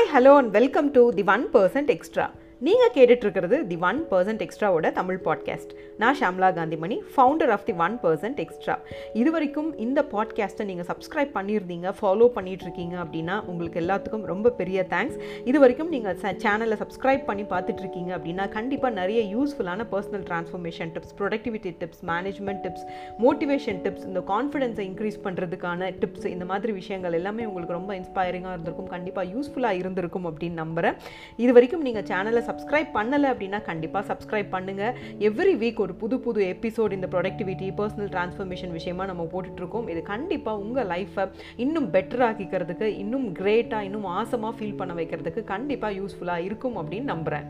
hi hello and welcome to the one percent extra நீங்கள் கேட்டுட்ருக்கிறது the one percent எக்ஸ்ட்ராவோட Tamil podcast நான் Shamla Kanthimani founder of the one percent extra இது வரைக்கும் இந்த பாட்காஸ்ட்டை நீங்கள் சப்ஸ்கிரைப் பண்ணியிருந்தீங்க ஃபாலோ பண்ணிகிட்ருக்கீங்க அப்படின்னா உங்களுக்கு எல்லாத்துக்கும் ரொம்ப பெரிய தேங்க்ஸ் இது வரைக்கும் நீங்கள் சேனலை சப்ஸ்கிரைப் பண்ணி பார்த்துட்ருக்கீங்க அப்படின்னா கண்டிப்பாக நிறைய யூஸ்ஃபுல்லான personal transformation tips productivity tips management tips motivation tips இந்த கான்ஃபிடென்ஸை இன்க்ரீஸ் பண்ணுறதுக்கான டிப்ஸ் இந்த மாதிரி விஷயங்கள் எல்லாமே உங்களுக்கு ரொம்ப இன்ஸ்பைரிங்காக இருந்திருக்கும் கண்டிப்பாக யூஸ்ஃபுல்லாக இருந்திருக்கும் அப்படின்னு நம்புகிறேன் இது வரைக்கும் நீங்கள் சேனலை சப்ஸ்கிரைப் பண்ணலை அப்படின்னா கண்டிப்பாக சப்ஸ்கிரைப் பண்ணுங்கள் எவ்ரி வீக் ஒரு புது புது எபிசோட் இந்த ப்ரொடக்டிவிட்டி பர்சனல் ட்ரான்ஸ்ஃபர்மேஷன் விஷயமா நம்ம போட்டுட்ருக்கோம் இது கண்டிப்பாக உங்கள் லைஃப்பை இன்னும் பெட்டர் ஆக்கிக்கிறதுக்கு இன்னும் கிரேட்டாக இன்னும் ஆசமாக ஃபீல் பண்ண வைக்கிறதுக்கு கண்டிப்பாக யூஸ்ஃபுல்லாக இருக்கும் அப்படின்னு நம்புகிறேன்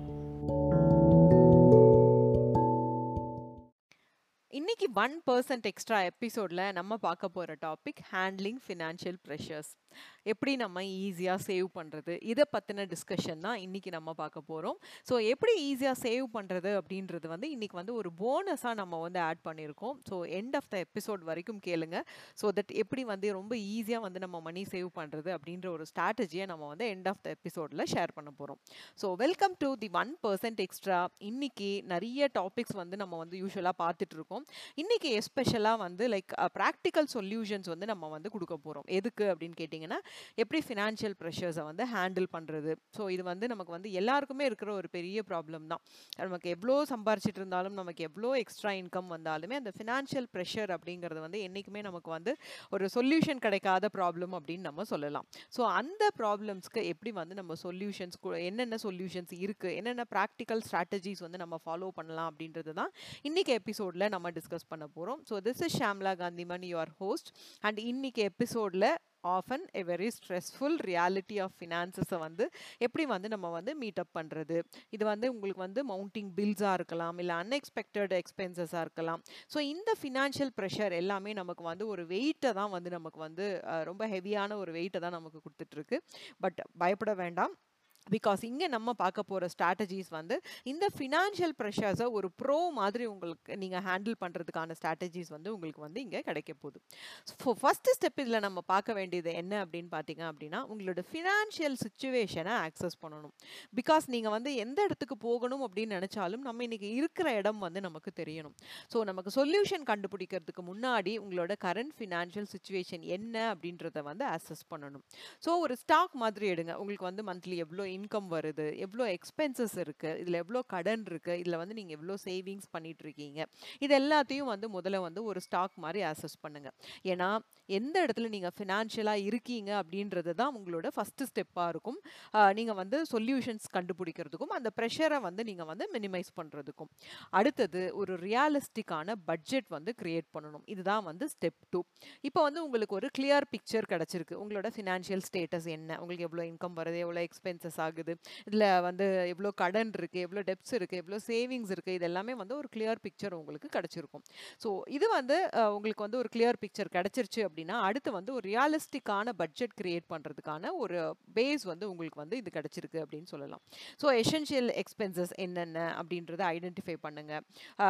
இன்னைக்கு ஒன் பர்சன்ட் எக்ஸ்ட்ரா எபிசோடில் நம்ம பார்க்க போகிற டாபிக் ஹேண்ட்லிங் ஃபினான்ஷியல் ப்ரெஷர்ஸ் எப்படி நம்ம ஈஸியாக சேவ் பண்ணுறது இதை பற்றின டிஸ்கஷன் தான் இன்றைக்கி நம்ம பார்க்க போகிறோம் ஸோ எப்படி ஈஸியாக சேவ் பண்ணுறது அப்படின்றது வந்து இன்றைக்கி வந்து ஒரு போனஸாக நம்ம வந்து ஆட் பண்ணியிருக்கோம் so end of the episode வரைக்கும் கேளுங்க ஸோ தட் எப்படி வந்து ரொம்ப ஈஸியாக வந்து நம்ம மணி சேவ் பண்ணுறது அப்படின்ற ஒரு ஸ்ட்ராட்டஜியை நம்ம வந்து எண்ட் ஆஃப் த எபிசோடில் ஷேர் பண்ண போகிறோம் so welcome to the one percent extra இன்னைக்கு நிறைய டாபிக்ஸ் வந்து நம்ம வந்து யூஸ்வலாக பார்த்துட்டு இருக்கோம் இன்னைக்கு எஸ்பெஷலாக வந்து லைக் ப்ராக்டிக்கல் சொல்யூஷன்ஸ் வந்து நம்ம வந்து கொடுக்க போகிறோம் எதுக்கு அப்படின்னு கேட்டிங்கன்னா எப்படி ஃபினான்ஷியல் ப்ரெஷர்ஸை வந்து ஹேண்டில் பண்ணுறது ஸோ இது வந்து நமக்கு வந்து எல்லாருக்குமே இருக்கிற ஒரு பெரிய ப்ராப்ளம் தான் நமக்கு எவ்வளோ சம்பாரிச்சிட்டு இருந்தாலும் நமக்கு எவ்வளோ எக்ஸ்ட்ரா இன்கம் வந்தாலுமே அந்த ஃபினான்ஷியல் ப்ரெஷர் அப்படிங்கிறது வந்து என்றைக்குமே நமக்கு வந்து ஒரு சொல்யூஷன் கிடைக்காத ப்ராப்ளம் அப்படின்னு நம்ம சொல்லலாம் ஸோ அந்த ப்ராப்ளம்ஸ்க்கு எப்படி வந்து நம்ம சொல்யூஷன்ஸ் என்னென்ன சொல்யூஷன்ஸ் இருக்குது என்னென்ன ப்ராக்டிக்கல் ஸ்ட்ராட்டஜிஸ் வந்து நம்ம ஃபாலோ பண்ணலாம் அப்படின்றது தான் இன்றைக்கி எபிசோடில் நம்ம டிஸ்கஸ் பண்ண போகிறோம் so this is Shamla Kanthiman your host and இன்னைக்கு எபிசோடில் often a very stressful reality of ஃபினான்சஸை வந்து எப்படி வந்து நம்ம வந்து மீட் அப் பண்ணுறது இது வந்து உங்களுக்கு வந்து மவுண்டிங் பில்ஸாக இருக்கலாம் இல்லை அன்எக்ஸ்பெக்டட் எக்ஸ்பென்சஸாக இருக்கலாம் ஸோ இந்த ஃபினான்ஷியல் ப்ரெஷர் எல்லாமே நமக்கு வந்து ஒரு வெயிட்டை தான் வந்து நமக்கு வந்து ரொம்ப ஹெவியான ஒரு வெயிட்டை தான் நமக்கு கொடுத்துட்ருக்கு பட் பயப்பட வேண்டாம் பிகாஸ் இங்கே நம்ம பார்க்க போகிற ஸ்ட்ராட்டஜிஸ் வந்து இந்த ஃபினான்ஷியல் ப்ரெஷர்ஸை ஒரு ப்ரோ மாதிரி உங்களுக்கு நீங்கள் ஹேண்டில் பண்ணுறதுக்கான ஸ்ட்ராட்டஜிஸ் வந்து உங்களுக்கு வந்து இங்கே கிடைக்க போகுது ஸோ ஃபஸ்ட்டு ஸ்டெப் இதில் நம்ம பார்க்க வேண்டியது என்ன அப்படின்னு பார்த்தீங்க அப்படின்னா உங்களோட ஃபினான்ஷியல் சுச்சுவேஷனை ஆக்சஸ் பண்ணணும் பிகாஸ் நீங்கள் வந்து எந்த இடத்துக்கு போகணும் அப்படின்னு நினச்சாலும் நம்ம இன்றைக்கி இருக்கிற இடம் வந்து நமக்கு தெரியணும் ஸோ நமக்கு சொல்யூஷன் கண்டுபிடிக்கிறதுக்கு முன்னாடி உங்களோட கரண்ட் ஃபினான்ஷியல் சுச்சுவேஷன் என்ன அப்படின்றத வந்து அசஸ் பண்ணணும் ஸோ ஒரு ஸ்டாக் மாதிரி எடுங்க உங்களுக்கு வந்து மந்த்லி எவ்வளோ இன்கம் வருது எவ்வளோ எக்ஸ்பென்சஸ் இருக்குது இதில் எவ்வளோ கடன் இருக்குது இதில் வந்து நீங்கள் எவ்வளோ சேவிங்ஸ் பண்ணிட்டு இருக்கீங்க இது எல்லாத்தையும் வந்து முதல்ல வந்து ஒரு ஸ்டாக் மாதிரி அசஸ் பண்ணுங்கள் ஏன்னா எந்த இடத்துல நீங்கள் ஃபினான்ஷியலாக இருக்கீங்க அப்படின்றது தான் உங்களோட ஃபஸ்ட்டு ஸ்டெப்பாக இருக்கும் நீங்கள் வந்து சொல்யூஷன்ஸ் கண்டுபிடிக்கிறதுக்கும் அந்த ப்ரெஷரை வந்து நீங்கள் வந்து மினிமைஸ் பண்ணுறதுக்கும் அடுத்தது ஒரு ரியாலிஸ்டிக்கான பட்ஜெட் வந்து க்ரியேட் பண்ணணும் இதுதான் வந்து ஸ்டெப் டூ இப்போ வந்து உங்களுக்கு ஒரு கிளியர் பிக்சர் கிடச்சிருக்கு உங்களோட ஃபினான்ஷியல் ஸ்டேட்டஸ் என்ன உங்களுக்கு எவ்வளோ இன்கம் வருது எவ்வளோ எக்ஸ்பென்சஸ் ஆகுது இதில் வந்து எவ்வளோ கடன் இருக்குது எவ்வளோ டெப்ஸ் இருக்குது எவ்வளோ சேவிங்ஸ் இருக்குது இது எல்லாமே வந்து ஒரு கிளியர் பிக்சர் உங்களுக்கு கிடச்சிருக்கும் ஸோ இது வந்து உங்களுக்கு வந்து ஒரு கிளியர் பிக்சர் கிடச்சிருச்சு அப்படின்னா அடுத்து வந்து ஒரு ரியாலிஸ்டிக்கான பட்ஜெட் க்ரியேட் பண்ணுறதுக்கான ஒரு பேஸ் வந்து உங்களுக்கு வந்து இது கிடச்சிருக்கு அப்படின்னு சொல்லலாம் ஸோ எசென்ஷியல் எக்ஸ்பென்சஸ் என்னென்ன அப்படின்றத ஐடென்டிஃபை பண்ணுங்கள்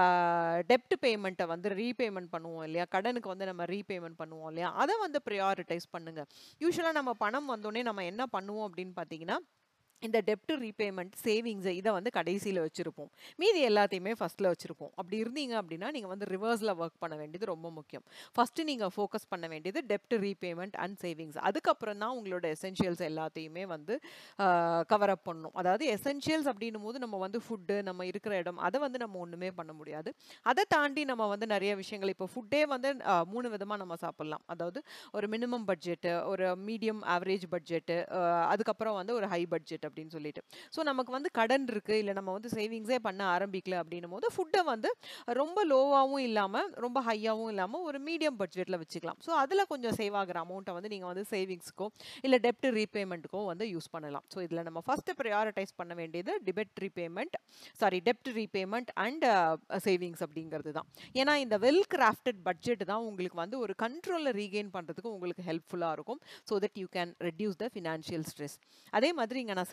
டெப்ட் பேமெண்ட்டை வந்து ரீபேமெண்ட் பண்ணுவோம் இல்லையா கடனுக்கு வந்து நம்ம ரீபேமெண்ட் பண்ணுவோம் இல்லையா அதை வந்து ப்ரையாரிட்டைஸ் பண்ணுங்கள் யூஸ்வலாக நம்ம பணம் வந்தோடனே நம்ம என்ன பண்ணுவோம் அப்படின்னு பார்த்தீங்கன்னா இந்த டெப்ட் ரீபேமெண்ட் சேவிங்ஸை இதை வந்து கடைசியில் வச்சுருப்போம் மீதி எல்லாத்தையுமே ஃபஸ்ட்டில் வச்சுருப்போம் அப்படி இருந்தீங்க அப்படின்னா நீங்கள் வந்து ரிவர்ஸில் ஒர்க் பண்ண வேண்டியது ரொம்ப முக்கியம் ஃபஸ்ட்டு நீங்கள் ஃபோக்கஸ் பண்ண வேண்டியது டெப்ட் ரீபேமெண்ட் அண்ட் சேவிங்ஸ் அதுக்கப்புறம் தான் உங்களோட எசென்ஷியல்ஸ் எல்லாத்தையுமே வந்து கவர் அப் பண்ணணும் அதாவது எசென்ஷியல்ஸ் அப்படின்னும் போது நம்ம வந்து ஃபுட்டு நம்ம இருக்கிற இடம் அதை வந்து நம்ம ஒன்றுமே பண்ண முடியாது அதை தாண்டி நம்ம வந்து நிறைய விஷயங்கள் இப்போ ஃபுட்டே வந்து மூணு விதமாக நம்ம சாப்பிட்லாம் அதாவது ஒரு மினிமம் பட்ஜெட்டு ஒரு மீடியம் ஆவரேஜ் பட்ஜெட்டு அதுக்கப்புறம் வந்து ஒரு ஹை பட்ஜெட் அப்படின்னு சொல்லிட்டு ஸோ நமக்கு வந்து கடன் இருக்குது இல்லை நம்ம வந்து சேவிங்ஸே பண்ண ஆரம்பிக்கல அப்படின்னும் போது ஃபுட்டை வந்து ரொம்ப லோவாகவும் இல்லாமல் ரொம்ப ஹையாகவும் இல்லாமல் ஒரு மீடியம் பட்ஜெட்டில் வச்சுக்கலாம் ஸோ அதில் கொஞ்சம் சேவ் ஆகிற அமௌண்ட்டை வந்து நீங்கள் வந்து சேவிங்ஸ்க்கோ இல்லை டெப்ட் ரீபேமெண்ட்டுக்கோ வந்து யூஸ் பண்ணலாம் ஸோ இதில் நம்ம ஃபஸ்ட்டு ப்ரையாரிட்டைஸ் பண்ண வேண்டியது டிபெட் ரீபேமெண்ட் சாரி டெப்ட் ரீபேமெண்ட் அண்ட் சேவிங்ஸ் அப்படிங்கிறது தான் ஏன்னா இந்த வெல் கிராஃப்டட் பட்ஜெட் தான் உங்களுக்கு வந்து ஒரு கண்ட்ரோலில் ரீகெயின் பண்ணுறதுக்கு உங்களுக்கு ஹெல்ப்ஃபுல்லாக இருக்கும் so that you can reduce the financial stress அதே மாதிரி இங்கே நான்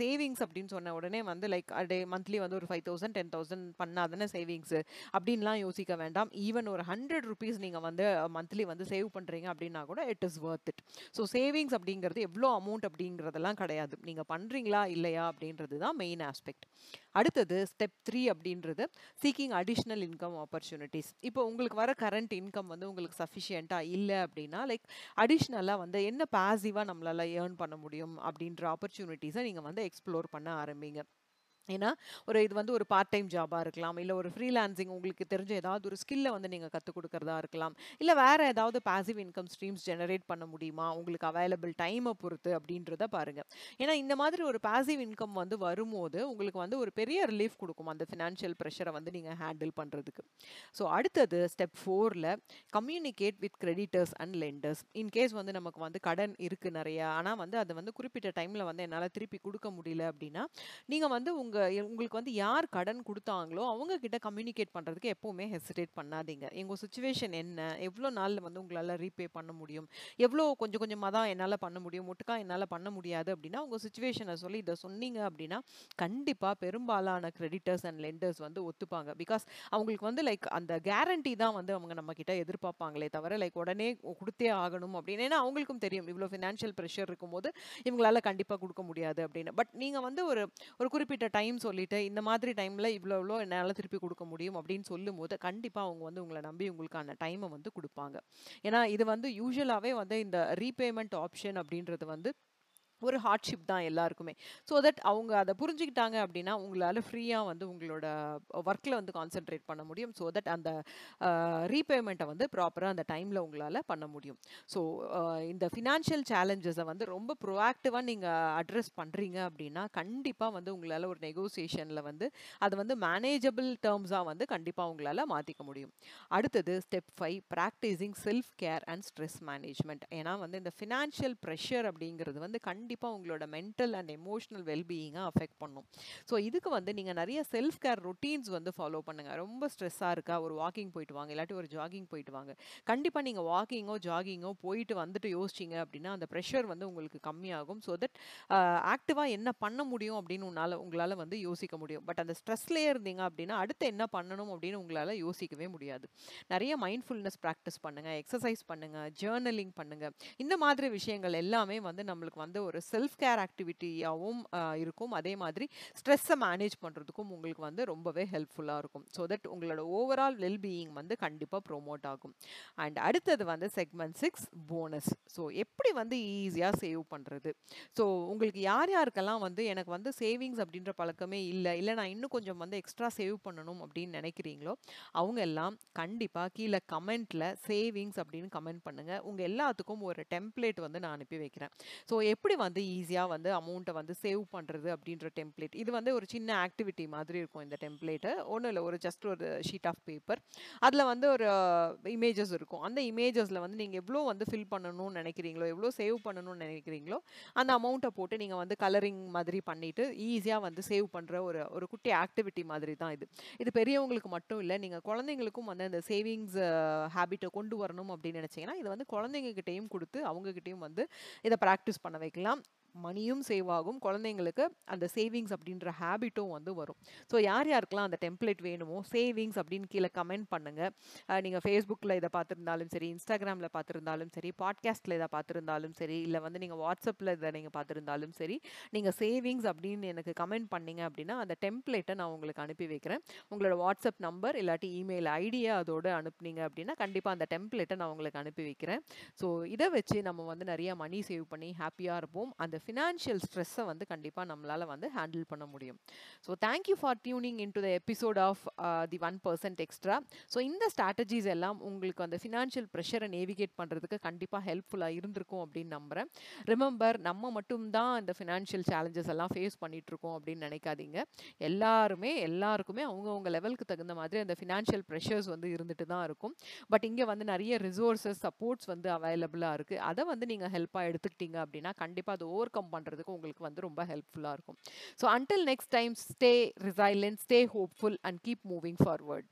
சேவிங்ஸ் அப்படின்னு சொன்ன உடனே வந்து லைக் டே மந்த்லி வந்து ஒரு ஃபைவ் தௌசண்ட் டென் தௌசண்ட் பண்ணாதானே சேவிங்ஸு அப்படின்லாம் யோசிக்க வேண்டாம் ஈவன் ஒரு ஹண்ட்ரட் ருபீஸ் நீங்கள் வந்து மந்த்லி வந்து சேவ் பண்ணுறீங்க அப்படின்னா கூட it is worth it so savings அப்படிங்கிறது எவ்வளோ அமௌண்ட் அப்படிங்கிறதெல்லாம் கிடையாது நீங்கள் பண்ணுறீங்களா இல்லையா அப்படின்றது தான் மெயின் ஆஸ்பெக்ட் அடுத்தது ஸ்டெப் த்ரீ அப்படின்றது சீக்கிங் அடிஷ்னல் இன்கம் ஆப்பர்ச்சுனிட்டிஸ் இப்போ உங்களுக்கு வர கரண்ட் இன்கம் வந்து உங்களுக்கு சஃபிஷியண்ட்டாக இல்லை அப்படின்னா லைக் அடிஷ்னலாக வந்து என்ன பாசிவாக நம்மளால் ஏர்ன் பண்ண முடியும் அப்படின்ற ஆப்பர்ச்சுனிட்டிஸை நீங்கள் வந்து எக்ஸ்ப்ளோர் பண்ண ஆரம்பிங்க ஏன்னா ஒரு இது வந்து ஒரு பார்ட் டைம் ஜாபாக இருக்கலாம் இல்லை ஒரு ஃப்ரீலான்சிங் உங்களுக்கு தெரிஞ்ச ஏதாவது ஒரு ஸ்கில்லை வந்து நீங்கள் கற்றுக் கொடுக்குறதா இருக்கலாம் இல்லை வேறு ஏதாவது பாசிவ் இன்கம் ஸ்ட்ரீம்ஸ் ஜெனரேட் பண்ண முடியுமா உங்களுக்கு அவைலபிள் டைமை பொறுத்து அப்படின்றத பாருங்கள் ஏன்னா இந்த மாதிரி ஒரு பாசிவ் இன்கம் வந்து வரும்போது உங்களுக்கு வந்து ஒரு பெரிய ரிலீஃப் கொடுக்கும் அந்த ஃபினான்ஷியல் ப்ரெஷரை வந்து நீங்கள் ஹேண்டில் பண்ணுறதுக்கு ஸோ அடுத்தது ஸ்டெப் ஃபோரில் communicate with creditors and lenders in case வந்து நமக்கு வந்து கடன் இருக்குது நிறையா ஆனால் வந்து அதை வந்து குறிப்பிட்ட டைமில் வந்து என்னால் திருப்பி கொடுக்க முடியல அப்படின்னா நீங்கள் வந்து உங்கள் உங்களுக்கு வந்து யார் கடன் கொடுத்தாங்களோ அவங்க கிட்ட கம்யூனிகேட் பண்ணுறதுக்கு எப்போவுமே ஹெசிடேட் பண்ணாதீங்க எங்கள் சுச்சுவேஷன் என்ன எவ்வளோ நாளில் வந்து உங்களால் ரீபே பண்ண முடியும் எவ்வளோ கொஞ்சம் கொஞ்சமாக தான் என்னால் பண்ண முடியும் முட்டுக்கா என்னால் பண்ண முடியாது அப்படின்னா உங்கள் சுச்சுவேஷனை சொல்லி இதை சொன்னீங்க அப்படின்னா கண்டிப்பாக பெரும்பாலான கிரெடிட்டர்ஸ் அண்ட் லெண்டர்ஸ் வந்து ஒத்துப்பாங்க பிகாஸ் அவங்களுக்கு வந்து லைக் அந்த கேரண்டி தான் வந்து அவங்க நம்ம கிட்ட எதிர்பார்ப்பாங்களே தவிர லைக் உடனே கொடுத்தே ஆகணும் அப்படின்னு ஏன்னா அவங்களுக்கும் தெரியும் இவ்வளோ ஃபினான்ஷியல் ப்ரெஷர் இருக்கும்போது இவங்களால கண்டிப்பாக கொடுக்க முடியாது அப்படின்னு பட் நீங்கள் வந்து ஒரு ஒரு குறிப்பிட்ட டைம் சொல்லிட்டு இந்த மாதிரி டைமில் இவ்வளோ இவ்வளோ என்னால் திருப்பி கொடுக்க முடியும் அப்படின்னு சொல்லும் போது கண்டிப்பாக அவங்க வந்து உங்களை நம்பி உங்களுக்கான டைமை வந்து கொடுப்பாங்க ஏன்னா இது வந்து யூஸ்வலாகவே வந்து இந்த ரீபேமெண்ட் ஆப்ஷன் அப்படின்றது வந்து ஒரு ஹார்ட்ஷிப் தான் எல்லாருக்குமே ஸோ தட் அவங்க அதை புரிஞ்சுக்கிட்டாங்க அப்படின்னா உங்களால் ஃப்ரீயாக வந்து உங்களோட ஒர்க்கில் வந்து கான்சென்ட்ரேட் பண்ண முடியும் ஸோ தட் அந்த ரீபேமெண்ட்டை வந்து ப்ராப்பராக அந்த டைமில் உங்களால் பண்ண முடியும் ஸோ இந்த ஃபினான்ஷியல் சேலஞ்சஸை வந்து ரொம்ப ப்ரொஆக்டிவாக நீங்கள் அட்ரஸ் பண்ணுறீங்க அப்படின்னா கண்டிப்பாக வந்து உங்களால் ஒரு நெகோசியேஷனில் வந்து அதை வந்து மேனேஜபிள் டேர்ம்ஸாக வந்து கண்டிப்பாக உங்களால் மாற்றிக்க முடியும் அடுத்தது step five practising self care and stress management ஏன்னா வந்து இந்த ஃபினான்ஷியல் ப்ரெஷர் அப்படிங்கிறது வந்து கண்டிப்பாக உங்களோட மென்டல் அண்ட் எமோஷனல் வெல்பீயிங்கை அஃபெக்ட் பண்ணும் ஸோ இதுக்கு வந்து நீங்கள் நிறைய செல்ஃப் கேர் ரொட்டீன்ஸ் வந்து ஃபாலோ பண்ணுங்கள் ரொம்ப ஸ்ட்ரெஸ்ஸாக இருக்கா ஒரு வாக்கிங் போயிட்டு வாங்க இல்லாட்டி ஒரு ஜாகிங் போயிட்டு வாங்க கண்டிப்பாக நீங்கள் வாக்கிங்கோ ஜாகிங்கோ போயிட்டு வந்துட்டு யோசிச்சிங்க அப்படின்னா அந்த ப்ரெஷர் வந்து உங்களுக்கு கம்மியாகும் ஸோ தட் ஆக்டிவாக என்ன பண்ண முடியும் அப்படின்னு உன்னால் உங்களால் வந்து யோசிக்க முடியும் பட் அந்த ஸ்ட்ரெஸ்லேயே இருந்தீங்க அப்படின்னா அடுத்து என்ன பண்ணணும் அப்படின்னு உங்களால் யோசிக்கவே முடியாது நிறைய மைண்ட்ஃபுல்னஸ் ப்ராக்டிஸ் பண்ணுங்கள் எக்ஸசைஸ் பண்ணுங்கள் ஜேர்னலிங் பண்ணுங்கள் இந்த மாதிரி விஷயங்கள் எல்லாமே வந்து நம்மளுக்கு வந்து ஒரு செல்ஃப் கேர் ஆக்டிவிட்டியாகவும் இருக்கும் அதே மாதிரி ஸ்ட்ரெஸ்ஸை மேனேஜ் பண்ணுறதுக்கும் உங்களுக்கு வந்து ரொம்பவே ஹெல்ப்ஃபுல்லாக இருக்கும் ஸோ தட் உங்களோட ஓவரால் வெல்பீயிங் வந்து கண்டிப்பாக ப்ரோமோட் ஆகும் அண்ட் அடுத்தது வந்து செக்மெண்ட் சிக்ஸ் போனஸ் ஸோ எப்படி வந்து ஈஸியாக சேவ் பண்ணுறது ஸோ உங்களுக்கு யார் யாருக்கெல்லாம் வந்து எனக்கு வந்து சேவிங்ஸ் அப்படின்ற பழக்கமே இல்லை இல்லை நான் இன்னும் கொஞ்சம் வந்து எக்ஸ்ட்ரா சேவ் பண்ணணும் அப்படின்னு நினைக்கிறீங்களோ அவங்க எல்லாம் கண்டிப்பாக கீழே கமெண்ட்டில் சேவிங்ஸ் அப்படின்னு கமெண்ட் பண்ணுங்கள் உங்கள் எல்லாத்துக்கும் ஒரு டெம்ப்ளேட் வந்து நான் அனுப்பி வைக்கிறேன் ஸோ எப்படி வந்து ஈஸியாக வந்து அமௌண்ட்டை வந்து சேவ் பண்ணுறது அப்படின்ற டெம்ப்ளேட் இது வந்து ஒரு சின்ன ஆக்டிவிட்டி மாதிரி இருக்கும் இந்த டெம்ப்ளேட்டு ஒன்றும் இல்லை ஒரு ஜஸ்ட் ஒரு ஷீட் ஆஃப் பேப்பர் அதில் வந்து ஒரு இமேஜஸ் இருக்கும் அந்த இமேஜஸில் வந்து நீங்கள் எவ்வளோ வந்து ஃபில் பண்ணணும்னு நினைக்கிறீங்களோ எவ்வளோ சேவ் பண்ணணும்னு நினைக்கிறீங்களோ அந்த அமௌண்ட்டை போட்டு நீங்கள் வந்து கலரிங் மாதிரி பண்ணிவிட்டு ஈஸியாக வந்து சேவ் பண்ணுற ஒரு ஒரு குட்டி ஆக்டிவிட்டி மாதிரி தான் இது இது பெரியவங்களுக்கு மட்டும் இல்லை நீங்கள் குழந்தைங்களுக்கும் வந்து அந்த சேவிங்ஸ் ஹேபிட்டை கொண்டு வரணும் அப்படின்னு நினச்சிங்கன்னா இதை வந்து குழந்தைங்ககிட்டையும் கொடுத்து அவங்கக்கிட்டையும் வந்து இதை ப்ராக்டிஸ் பண்ண வைக்கலாம் மணியும் சேவ் ஆகும் குழந்தைங்களுக்கு அந்த சேவிங்ஸ் அப்படின்ற ஹேபிட்டும் வந்து வரும் ஸோ யார் யாருக்கெல்லாம் அந்த டெம்ப்ளேட் வேணுமோ சேவிங்ஸ் அப்படின்னு கீழே கமெண்ட் பண்ணுங்கள் நீங்கள் ஃபேஸ்புக்கில் இதை பார்த்துருந்தாலும் சரி இன்ஸ்டாகிராமில் பார்த்துருந்தாலும் சரி பாட்காஸ்ட்டில் இதை பார்த்துருந்தாலும் சரி இல்லை வந்து நீங்கள் வாட்ஸ்அப்பில் இதை நீங்கள் பார்த்துருந்தாலும் சரி நீங்கள் சேவிங்ஸ் அப்படின்னு எனக்கு கமெண்ட் பண்ணீங்க அப்படின்னா அந்த டெம்ப்ளேட்டை நான் உங்களுக்கு அனுப்பி வைக்கிறேன் உங்களோட வாட்ஸ்அப் நம்பர் இல்லாட்டி இமெயில் ஐடியா அதோடு அனுப்புனீங்க அப்படின்னா கண்டிப்பாக அந்த டெம்ப்ளேட்டை நான் உங்களுக்கு அனுப்பி வைக்கிறேன் ஸோ இதை வச்சு நம்ம வந்து நிறைய மணி சேவ் பண்ணி ஹாப்பியாக இருப்போம் அந்த ஃபினான்ஷியல் ஸ்ட்ரெஸ்ஸை வந்து கண்டிப்பாக நம்மளால் வந்து ஹேண்டில் பண்ண முடியும் so thank you for tuning in to the episode of the one percent extra so இந்த ஸ்ட்ராட்டஜிஸ் எல்லாம் உங்களுக்கு அந்த ஃபினான்ஷியல் ப்ரெஷரை நேவிகேட் பண்ணுறதுக்கு கண்டிப்பாக ஹெல்ப்ஃபுல்லாக இருந்திருக்கும் அப்படின்னு நம்புகிறேன் ரிமெம்பர் நம்ம மட்டும்தான் இந்த ஃபினான்ஷியல் சேலஞ்சஸ் எல்லாம் ஃபேஸ் பண்ணிகிட்ருக்கோம் அப்படின்னு நினைக்காதீங்க எல்லாருமே எல்லாருக்குமே அவங்கவுங்க லெவலுக்கு தகுந்த மாதிரி அந்த ஃபினான்ஷியல் ப்ரெஷர்ஸ் வந்து இருந்துட்டு தான் இருக்கும் பட் இங்கே வந்து நிறைய ரிசோர்ஸஸ் சப்போர்ட்ஸ் வந்து அவைலபிளாக இருக்குது அதை வந்து நீங்கள் ஹெல்ப்பாக எடுத்துக்கிட்டீங்க அப்படின்னா கண்டிப்பாக அது ஓவர் கம் பண்ணுறதுக்கு உங்களுக்கு வந்து ரொம்ப ஹெல்ப்ஃபுல்லாக இருக்கும் so until next time stay resilient stay hopeful and keep moving forward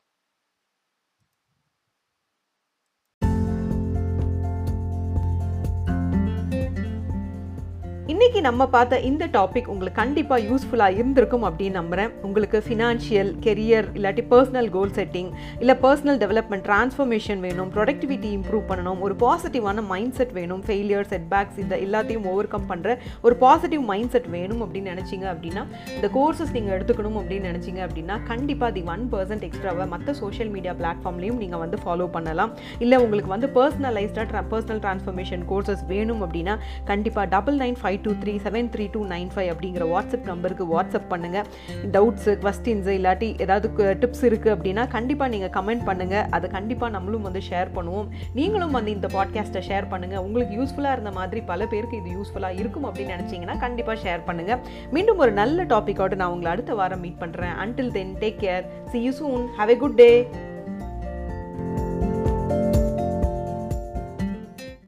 இன்னைக்கு நம்ம பார்த்த இந்த டாபிக் உங்களுக்கு கண்டிப்பாக யூஸ்ஃபுல்லாக இருந்திருக்கும் அப்படின்னு நம்புகிறேன் உங்களுக்கு ஃபினான்ஷியல் கெரியர் இல்லாட்டி பர்சனல் கோல் செட்டிங் இல்லை பர்சனல் டெவலப்மெண்ட் ட்ரான்ஸ்ஃபர்மேஷன் வேணும் ப்ரொடக்டிவிட்டி இம்ப்ரூவ் பண்ணணும் ஒரு பாசிட்டிவான மைண்ட் செட் வேணும் ஃபெயிலியர் செட்பேக்ஸ் இந்த எல்லாத்தையும் ஓவர் கம் பண்ணுற ஒரு பாசிட்டிவ் மைண்ட் செட் வேணும் அப்படின்னு நினச்சிங்க அப்படின்னா இந்த கோர்சஸ் நீங்கள் எடுத்துக்கணும் அப்படின்னு நினச்சிங்க அப்படின்னா கண்டிப்பாக தி ஒன் பர்சன்ட் எக்ஸ்ட்ராவை மற்ற சோஷியல் மீடியா பிளாட்ஃபார்ம்லையும் நீங்கள் வந்து ஃபாலோ பண்ணலாம் இல்லை உங்களுக்கு வந்து பர்சனலைஸ்டாக ட்ரா பர்சனல் ட்ரான்ஸ்ஃபர்மேஷன் கோர்சஸ் வேணும் அப்படின்னா கண்டிப்பாக double nine five two three seven three two nine five அப்படிங்கிற வாட்ஸ்அப் நம்பருக்கு வாட்ஸ்அப் பண்ணுங்கள் டவுட்ஸு கொஸ்டின்ஸு இல்லாட்டி ஏதாவது டிப்ஸ் இருக்குது அப்படின்னா கண்டிப்பாக நீங்கள் கமெண்ட் பண்ணுங்கள் அதை கண்டிப்பாக நம்மளும் வந்து ஷேர் பண்ணுவோம் நீங்களும் வந்து இந்த பாட்காஸ்ட்டை ஷேர் பண்ணுங்கள் உங்களுக்கு யூஸ்ஃபுல்லாக இருந்த மாதிரி பல பேருக்கு இது யூஸ்ஃபுல்லாக இருக்கும் அப்படின்னு நினச்சிங்கன்னா கண்டிப்பாக ஷேர் பண்ணுங்கள் மீண்டும் ஒரு நல்ல டாப்பிக்கோடு நான் உங்களை அடுத்த வாரம் மீட் பண்ணுறேன் until then take care see you soon have a good day